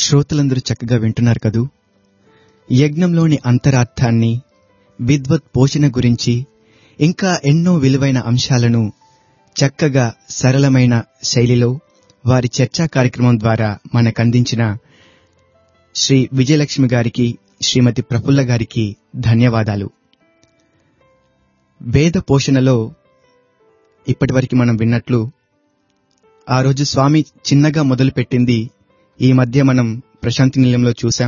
శ్రోతలందరూ చక్కగా వింటున్నారు కదూ యజ్ఞంలోని అంతరార్థాన్ని విద్వత్ పోషణ గురించి ఇంకా ఎన్నో విలువైన అంశాలను చక్కగా సరళమైన శైలిలో వారి చర్చా కార్యక్రమం ద్వారా మనకందించిన శ్రీ విజయలక్ష్మి గారికి శ్రీమతి ప్రఫుల్ల గారికి ధన్యవాదాలు వేద పోషణలో ఇప్పటివరకు మనం విన్నట్లు ఆ రోజు స్వామి చిన్నగా మొదలుపెట్టింది ఈ మధ్య మనం ప్రశాంతి నిలయంలో చూశాం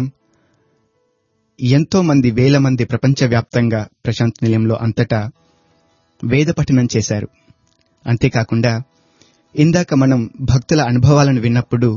ఎంతో మంది వేల మంది ప్రపంచవ్యాప్తంగా ప్రశాంతి నిలయంలో అంతటా వేద పఠనం చేశారు అంతేకాకుండా ఇందాక మనం భక్తుల అనుభవాలను విన్నప్పుడు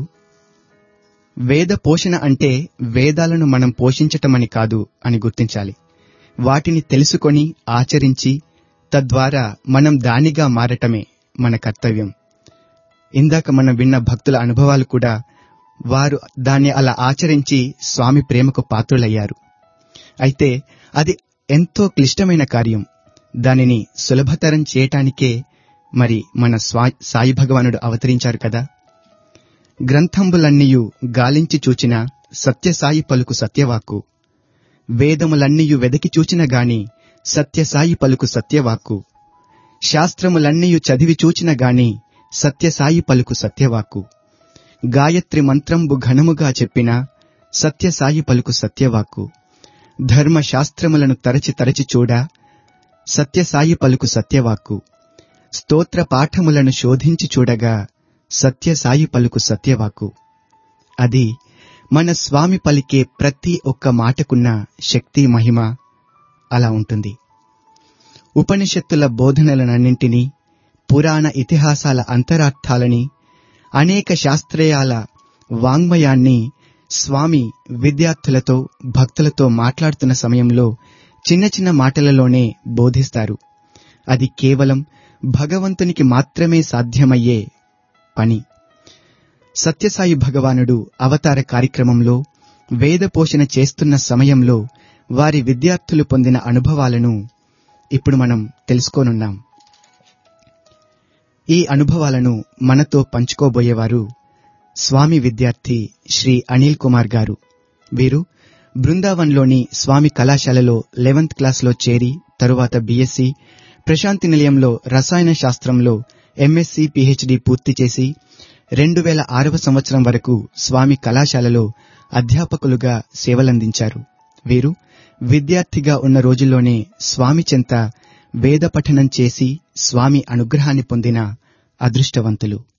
వేద పోషణ అంటే వేదాలను మనం పోషించటమని కాదు అని గుర్తించాలి వాటిని తెలుసుకొని ఆచరించి తద్వారా మనం దానిగా మారటమే మన కర్తవ్యం ఇందాక మనం విన్న భక్తుల అనుభవాలు కూడా వారు దాన్ని అలా ఆచరించి స్వామి ప్రేమకు పాత్రులయ్యారు అయితే అది ఎంతో క్లిష్టమైన కార్యం దానిని సులభతరం చేయటానికే మరి మన స్వా సాయి భగవానుడు అవతరించారు కదా గ్రంథంబులన్నీయు గాలించి చూచిన సత్యసాయి పలుకు సత్యవాక్కు వేదములన్నీయు వెదకి చూచిన గాని సత్యసాయి పలుకు సత్యవాక్కు శాస్త్రములన్నీయు చదివి చూచిన గాని సత్యసాయి పలుకు సత్యవాక్కు గాయత్రి మంత్రంబు ఘనముగా చెప్పిన సత్యసాయి పలుకు సత్యవాక్కు ధర్మశాస్త్రములను తరచి తరచి చూడ సత్యసాయి పలుకు సత్యవాక్కు స్తోత్ర పాఠములను శోధించి చూడగా సత్యసాయి పలుకు సత్యవాక్కు అది మన స్వామి పలికే ప్రతి ఒక్క మాటకున్న శక్తి మహిమ అలా ఉంటుంది ఉపనిషత్తుల బోధనలనన్నింటినీ పురాణ ఇతిహాసాల అంతరార్థాలని అనేక శాస్త్రీయాల వాంగ్మయాన్ని స్వామి విద్యార్థులతో భక్తులతో మాట్లాడుతున్న సమయంలో చిన్న చిన్న మాటలలోనే బోధిస్తారు అది కేవలం భగవంతునికి మాత్రమే సాధ్యమయ్యే పని సత్యసాయి భగవానుడు అవతార కార్యక్రమంలో వేద పోషణ చేస్తున్న సమయంలో వారి విద్యార్థులు పొందిన అనుభవాలను ఇప్పుడు మనం తెలుసుకోనున్నాం ఈ అనుభవాలను మనతో పంచుకోబోయేవారు స్వామి విద్యార్థి శ్రీ అనిల్ కుమార్ గారు వీరు బృందావన్లోని స్వామి కళాశాలలో లెవెంత్ క్లాస్లో చేరి తరువాత బీఎస్సీ ప్రశాంతి నిలయంలో రసాయన శాస్త్రంలో ఎంఎస్సీ పిహెచ్డి పూర్తి చేసి రెండు వేల ఆరవ సంవత్సరం వరకు స్వామి కళాశాలలో అధ్యాపకులుగా సేవలందించారు వీరు విద్యార్థిగా ఉన్న రోజుల్లోనే స్వామి చెంత వేద పఠనం చేసి స్వామి అనుగ్రహాన్ని పొందిన అదృష్టవంతులు